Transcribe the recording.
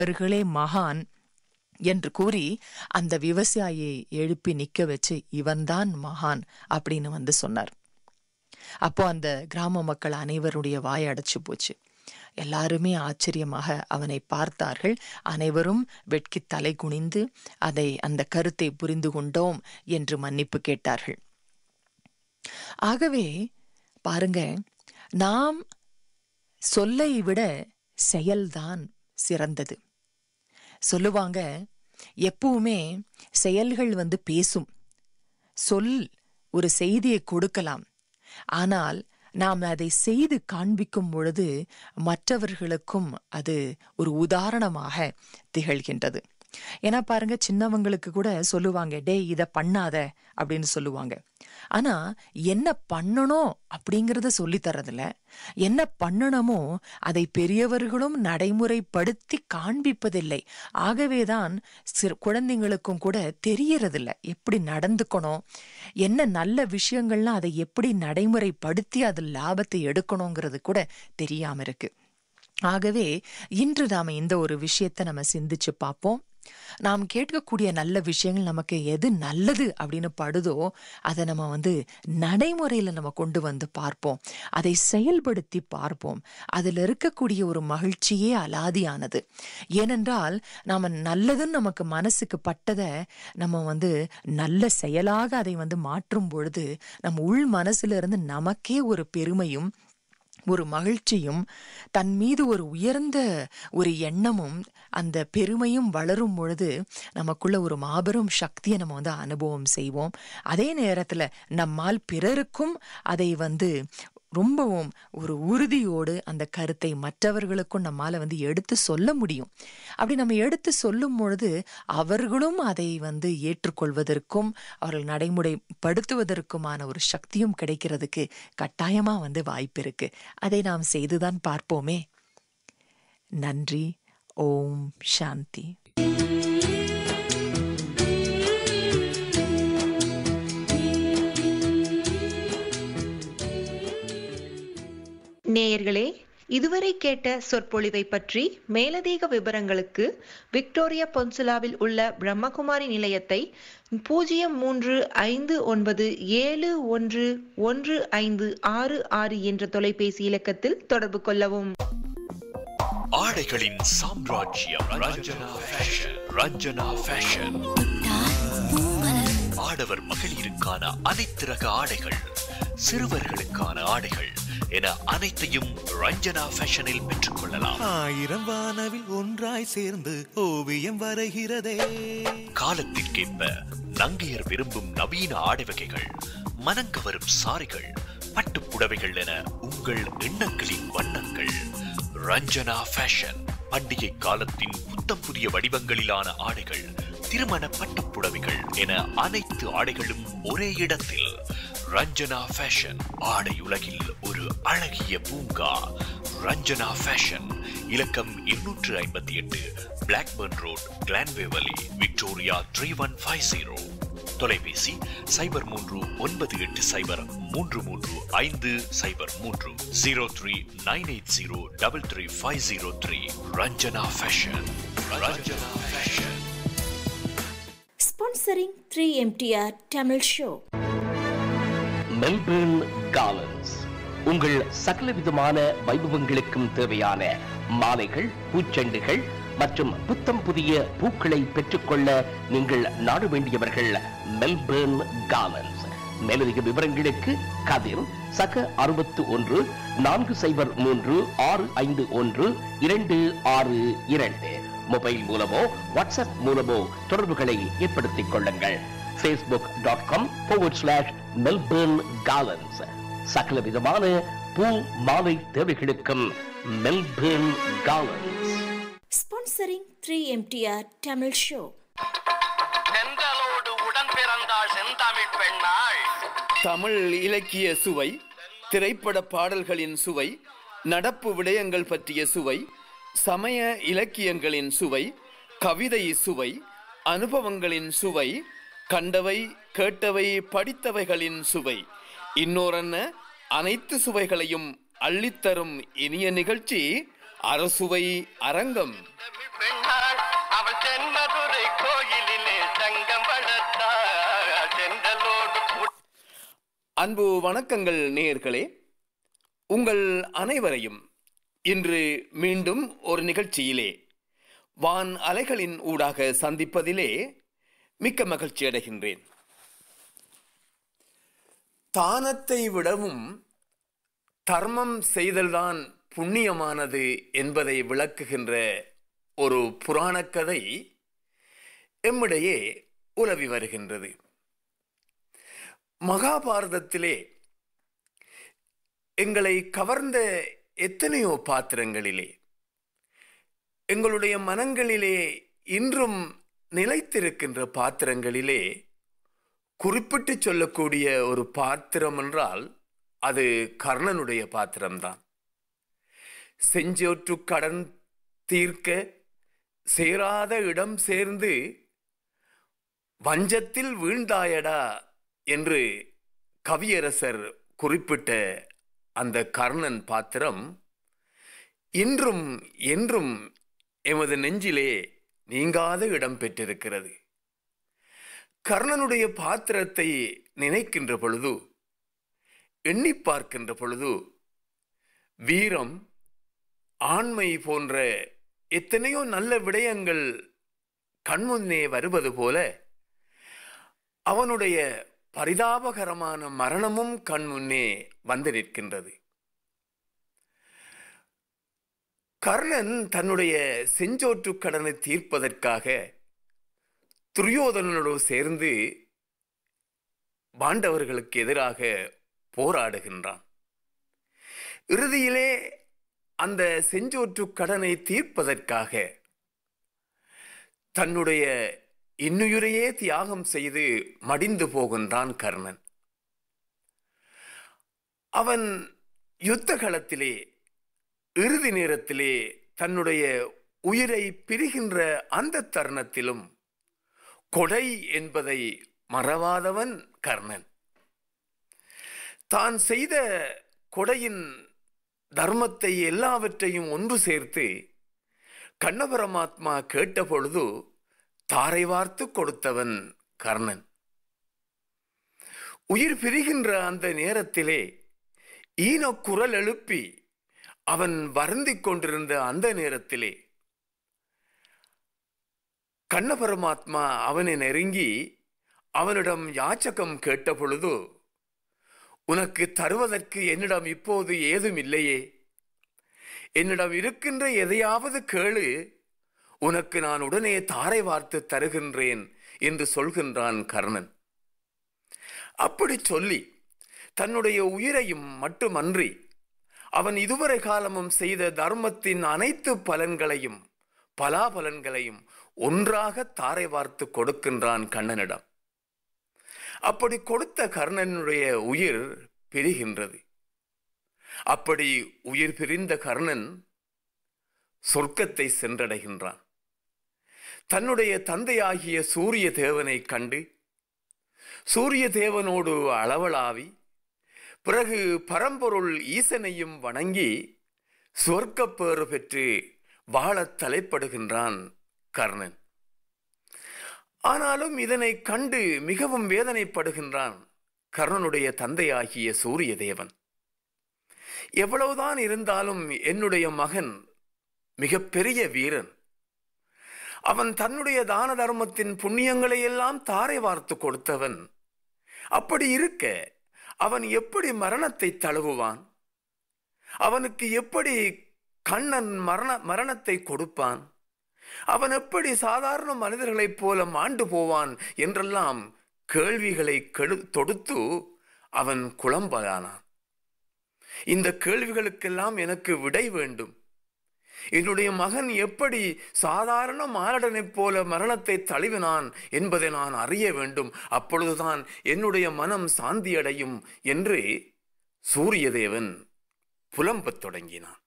அவர்களே மகான் என்று கூறி அந்த விவசாயியை எழுப்பி நிக்க வச்சு இவன்தான் மகான் அப்படின்னு வந்து சொன்னார் அப்போ அந்த கிராம மக்கள் அனைவருடைய வாய் அடைச்சு போச்சு எல்லாருமே ஆச்சரியமாக அவனை பார்த்தார்கள் அனைவரும் வெட்கி தலை குனிந்து அதை அந்த கருத்தை புரிந்து கொண்டோம் என்று மன்னிப்பு கேட்டார்கள் ஆகவே பாருங்க நாம் சொல்லை விட செயல்தான் சிறந்தது சொல்லுவாங்க எப்பவுமே செயல்கள் வந்து பேசும் சொல் ஒரு செய்தியை கொடுக்கலாம் ஆனால் நாம் அதை செய்து காண்பிக்கும் பொழுது மற்றவர்களுக்கும் அது ஒரு உதாரணமாக திகழ்கின்றது ஏன்னா பாருங்க சின்னவங்களுக்கு கூட சொல்லுவாங்க டேய் இதை பண்ணாத அப்படின்னு சொல்லுவாங்க ஆனா என்ன பண்ணணும் அப்படிங்கறத சொல்லி தரதில்ல என்ன பண்ணணுமோ அதை பெரியவர்களும் நடைமுறைப்படுத்தி காண்பிப்பதில்லை ஆகவேதான் சிறு குழந்தைங்களுக்கும் கூட தெரியறதில்ல எப்படி நடந்துக்கணும் என்ன நல்ல விஷயங்கள்லாம் அதை எப்படி நடைமுறைப்படுத்தி அது லாபத்தை எடுக்கணுங்கிறது கூட தெரியாம இருக்கு ஆகவே இன்று நாம இந்த ஒரு விஷயத்தை நம்ம சிந்திச்சு பார்ப்போம் நாம் கேட்கக்கூடிய நல்ல விஷயங்கள் நமக்கு எது நல்லது அப்படின்னு படுதோ அதை நம்ம வந்து நடைமுறையில் நம்ம கொண்டு வந்து பார்ப்போம் அதை செயல்படுத்தி பார்ப்போம் அதில் இருக்கக்கூடிய ஒரு மகிழ்ச்சியே அலாதியானது ஏனென்றால் நாம் நல்லதுன்னு நமக்கு மனசுக்கு பட்டதை நம்ம வந்து நல்ல செயலாக அதை வந்து மாற்றும் பொழுது நம்ம உள் மனசுல இருந்து நமக்கே ஒரு பெருமையும் ஒரு மகிழ்ச்சியும் தன் மீது ஒரு உயர்ந்த ஒரு எண்ணமும் அந்த பெருமையும் வளரும் பொழுது நமக்குள்ள ஒரு மாபெரும் சக்தியை நம்ம வந்து அனுபவம் செய்வோம் அதே நேரத்துல நம்மால் பிறருக்கும் அதை வந்து ரொம்பவும் ஒரு உறுதியோடு அந்த கருத்தை மற்றவர்களுக்கும் நம்மால வந்து எடுத்து சொல்ல முடியும் அப்படி நம்ம எடுத்து சொல்லும் பொழுது அவர்களும் அதை வந்து ஏற்றுக்கொள்வதற்கும் அவர்கள் நடைமுறைப்படுத்துவதற்குமான ஒரு சக்தியும் கிடைக்கிறதுக்கு கட்டாயமா வந்து வாய்ப்பு இருக்கு அதை நாம் செய்துதான் பார்ப்போமே நன்றி ஓம் சாந்தி நேயர்களே இதுவரை கேட்ட சொற்பொழிவை பற்றி மேலதிக விவரங்களுக்கு விக்டோரியா பொன்சுலாவில் உள்ள பிரம்மகுமாரி நிலையத்தை பூஜ்ஜியம் மூன்று ஐந்து ஒன்பது ஏழு ஒன்று ஒன்று ஐந்து ஆறு ஆறு என்ற தொலைபேசி இலக்கத்தில் தொடர்பு கொள்ளவும் ஆடைகளின் சாம்ராஜ்யம் ரஞ்சனா ஃபேஷன் ரஞ்சனா ஃபேஷன் ஆடவர் மகளிருக்கான அனைத்து ரக ஆடைகள் சிறுவர்களுக்கான ஆடைகள் என அனைத்தையும் ரஞ்சனா ஃபேஷனில் பெற்றுக்கொள்ளலாம் ஆயிரம் வானவில் ஒன்றாய் சேர்ந்து ஓவியம் வரைகிறதே காலத்திற்கேற்ப நங்கையர் விரும்பும் நவீன ஆடை வகைகள் மனங்கவரும் சாரிகள் பட்டுப் புடவைகள் என உங்கள் எண்ணங்களின் வண்ணங்கள் ரஞ்சனா ஃபேஷன் பண்டிகை காலத்தின் புத்தம் புதிய வடிவங்களிலான ஆடைகள் திருமண பட்டுப் புடவைகள் என அனைத்து ஆடைகளும் ஒரே இடத்தில் ரஞ்சனா ஃபேஷன் ஆடை உலகில் ஒரு அழகிய பூங்கா ரஞ்சனா ஃபேஷன் இலக்கம் இருநூற்று ஐம்பத்தி எட்டு Blackburn road Glen Waverley Victoria three one five zero தொலைபேசி சைபர் மூன்று ஒன்பது எட்டு சைபர் மூன்று மூன்று ஐந்து சைபர் மூன்று zero three nine eight zero double three five zero three Ranjana fashion Ranjana fashion Sponsoring 3MTR Tamil Show. Melbourne காலன்ஸ் உங்கள் சகலவிதமான வைபவங்களுக்கும் தேவையான மாலைகள் பூச்செண்டுகள் மற்றும் புத்தம் புதிய பூக்களை பெற்றுக்கொள்ள நீங்கள் நாட வேண்டியவர்கள் மெல்பர்ன் காலன்ஸ் மேலதிக விவரங்களுக்கு கதிர் சக அறுபத்து ஒன்று நான்கு சைபர் மூன்று ஆறு ஐந்து ஒன்று இரண்டு ஆறு இரண்டு மொபைல் மூலமோ வாட்ஸ்அப் மூலமோ தொடர்புகளை ஏற்படுத்திக் கொள்ளுங்கள் Facebook dot com forward slash Melbourne காலன்ஸ் சகல விதமான பூ மாலை தேவைகளுக்கும் மெல்பர்ன் காலன்ஸ் Sponsoring 3MTR Tamil Show. செந்தலோடு உடன் பிறந்தாள் செந்தமிழ் பெண்ணாள் தமிழ் இலக்கிய சுவை திரைப்பட பாடல்களின் சுவை நடப்பு விடயங்கள் பற்றிய சுவை சமய இலக்கியங்களின் சுவை கவிதை சுவை அனுபவங்களின் சுவை கண்டவை கேட்டவை படித்தவைகளின் சுவை இன்னோரன்ன அனைத்து சுவைகளையும் அள்ளித்தரும் இனிய நிகழ்ச்சி அரசுவை அரங்கம் தமிழ் பெண்ணாள் அவள் தென்மதுரை கோயிலிலே சங்கம் வளர்த்தாள் செந்தலோடு உட்- அன்பு வணக்கங்கள் நேயர்களே உங்கள் அனைவரையும் இன்று மீண்டும் ஒரு நிகழ்ச்சியிலே வான் அலைகளின் ஊடாக சந்திப்பதிலே மிக்க மகிழ்ச்சி அடைகின்றேன் தானத்தை விடவும் தர்மம் செய்தல்தான் புண்ணியமானது என்பதை விளக்குகின்ற ஒரு புராணக் கதை எம்மிடையே உலவி வருகின்றது மகாபாரதத்திலே எங்களை கவர்ந்த எத்தனையோ பாத்திரங்களிலே எங்களுடைய மனங்களிலே இன்றும் நிலைத்திருக்கின்ற பாத்திரங்களிலே குறிப்பிட்டு சொல்லக்கூடிய ஒரு பாத்திரம் என்றால் அது கர்ணனுடைய பாத்திரம்தான் செஞ்சோற்று கடன் தீர்க்க சேராத இடம் சேர்ந்து வஞ்சத்தில் வீழ்ந்தாயடா என்று கவியரசர் குறிப்பிட்ட அந்த கர்ணன் பாத்திரம் இன்றும் என்றும் எமது நெஞ்சிலே நீங்காத இடம் பெற்றிருக்கிறது கர்ணனுடைய பாத்திரத்தை நினைக்கின்ற பொழுது எண்ணி பார்க்கின்ற பொழுது வீரம் ஆண்மை போன்ற எத்தனையோ நல்ல விடயங்கள் கண்முன்னே வருவது போல அவனுடைய பரிதாபகரமான மரணமும் கண்முன்னே வந்து நிற்கின்றது கர்ணன் தன்னுடைய செஞ்சோற்று கடனை தீர்ப்பதற்காக துரியோதனனோடு சேர்ந்து பாண்டவர்களுக்கு எதிராக போராடுகின்றான் இறுதியிலே அந்த செஞ்சோற்று கடனை தீர்ப்பதற்காக தன்னுடைய இன்னுயிரையே தியாகம் செய்து மடிந்து போகின்றான் கர்ணன் அவன் யுத்த களத்திலே இறுதி நேரத்திலே தன்னுடைய உயிரை பிரிகின்ற அந்த தருணத்திலும் கொடை என்பதை மறவாதவன் கர்ணன் தான் செய்த கொடையின் தர்மத்தை எல்லாவற்றையும் ஒன்று சேர்த்து கண்ணபரமாத்மா கேட்டபொழுது தாரை வார்த்து கொடுத்தவன் கர்ணன் உயிர் பிரிகின்ற அந்த நேரத்திலே ஈன குரல் எழுப்பி அவன் வருந்திக் கொண்டிருந்த அந்த நேரத்திலே கண்ணபரமாத்மா அவனை நெருங்கி அவனிடம் யாச்சகம் கேட்ட பொழுது உனக்கு தருவதற்கு என்னிடம் இப்போது ஏதும் இல்லையே என்னிடம் இருக்கின்ற எதையாவது கேளு உனக்கு நான் உடனே தாரை வார்த்து தருகின்றேன் என்று சொல்கின்றான் கர்ணன் அப்படி சொல்லி தன்னுடைய உயிரையும் மட்டுமன்றி அவன் இதுவரை காலமும் செய்த தர்மத்தின் அனைத்து பலன்களையும் பலாபலன்களையும் ஒன்றாக தாரை வார்த்து கொடுக்கின்றான் கண்ணனிடம் அப்படி கொடுத்த கர்ணனுடைய உயிர் பிரிகின்றது அப்படி உயிர் பிரிந்த கர்ணன் சொர்க்கத்தை சென்றடைகின்றான் தன்னுடைய தந்தையாகிய சூரிய தேவனை கண்டு சூரிய தேவனோடு அளவலாவி பிறகு பரம்பொருள் ஈசனையும் வணங்கி சொர்க்கப்பேறு பெற்று வாழத் தலைப்படுகின்றான் கர்ணன் ஆனாலும் இதனை கண்டு மிகவும் வேதனைப்படுகின்றான் கர்ணனுடைய தந்தையாகிய சூரிய தேவன் எவ்வளவுதான் இருந்தாலும் என்னுடைய மகன் மிகப்பெரிய வீரன் அவன் தன்னுடைய தான தர்மத்தின் புண்ணியங்களை எல்லாம் தாரை வார்த்து கொடுத்தவன் அப்படி இருக்க அவன் எப்படி மரணத்தை தழுவுவான் அவனுக்கு எப்படி கண்ணன் மரண மரணத்தை கொடுப்பான் அவன் எப்படி சாதாரண மனிதர்களைப் போல மாண்டு போவான் என்றெல்லாம் கேள்விகளை கெடு தொடுத்து அவன் குழம்பலானான் இந்த கேள்விகளுக்கெல்லாம் எனக்கு விடை வேண்டும் என்னுடைய மகன் எப்படி சாதாரண மாரடனைப் போல மரணத்தை தழுவினான் என்பதை நான் அறிய வேண்டும் அப்பொழுதுதான் என்னுடைய மனம் சாந்தியடையும் என்று சூரியதேவன் புலம்பத் தொடங்கினான்